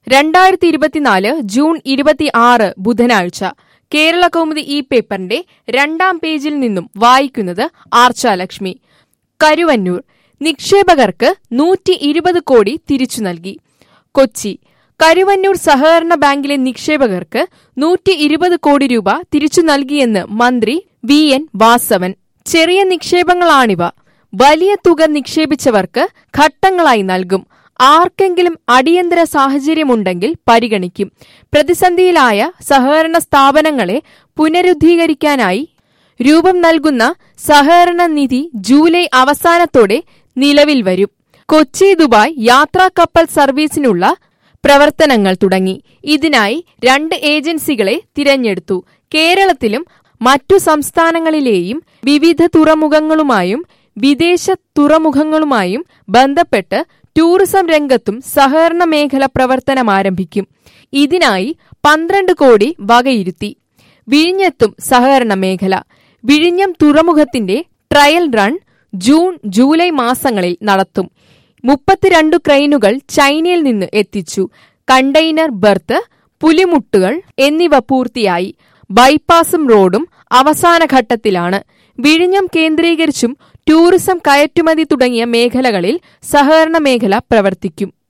രണ്ടായിരത്തി ഇരുപത്തിനാല് ജൂൺ ഇരുപത്തി ആറ് ബുധനാഴ്ച കേരള കൗമുദി ഈ പേപ്പറിന്റെ രണ്ടാം പേജിൽ നിന്നും വായിക്കുന്നത് ആർച്ചാലക്ഷ്മി കരുവന്നൂർ നിക്ഷേപകർക്ക് നൂറ്റി ഇരുപത് കോടി തിരിച്ചു നൽകി കൊച്ചി കരുവന്നൂർ സഹകരണ ബാങ്കിലെ നിക്ഷേപകർക്ക് നൂറ്റി ഇരുപത് കോടി രൂപ തിരിച്ചു നൽകിയെന്ന് മന്ത്രി വി എൻ വാസവൻ ചെറിയ നിക്ഷേപങ്ങളാണിവ വലിയ തുക നിക്ഷേപിച്ചവർക്ക് ഘട്ടങ്ങളായി നൽകും ആർക്കെങ്കിലും അടിയന്തര സാഹചര്യമുണ്ടെങ്കിൽ പരിഗണിക്കും പ്രതിസന്ധിയിലായ സഹകരണ സ്ഥാപനങ്ങളെ പുനരുദ്ധീകരിക്കാനായി രൂപം നൽകുന്ന സഹകരണ നിധി ജൂലൈ അവസാനത്തോടെ നിലവിൽ വരും കൊച്ചി ദുബായ് യാത്രാ കപ്പൽ സർവീസിനുള്ള പ്രവർത്തനങ്ങൾ തുടങ്ങി ഇതിനായി രണ്ട് ഏജൻസികളെ തിരഞ്ഞെടുത്തു കേരളത്തിലും മറ്റു സംസ്ഥാനങ്ങളിലെയും വിവിധ തുറമുഖങ്ങളുമായും വിദേശ തുറമുഖങ്ങളുമായും ബന്ധപ്പെട്ട് ടൂറിസം രംഗത്തും സഹകരണ മേഖല പ്രവർത്തനം ആരംഭിക്കും ഇതിനായി പന്ത്രണ്ട് കോടി വകയിരുത്തി വിഴിഞ്ഞത്തും സഹകരണ മേഖല വിഴിഞ്ഞം തുറമുഖത്തിന്റെ ട്രയൽ റൺ ജൂൺ ജൂലൈ മാസങ്ങളിൽ നടത്തും മുപ്പത്തിരണ്ട് ക്രെയിനുകൾ ചൈനയിൽ നിന്ന് എത്തിച്ചു കണ്ടെയ്നർ ബർത്ത് പുലിമുട്ടുകൾ എന്നിവ പൂർത്തിയായി ബൈപ്പാസും റോഡും അവസാന ഘട്ടത്തിലാണ് വിഴിഞ്ഞം കേന്ദ്രീകരിച്ചും ടൂറിസം കയറ്റുമതി തുടങ്ങിയ മേഖലകളിൽ സഹകരണ മേഖല പ്രവർത്തിക്കും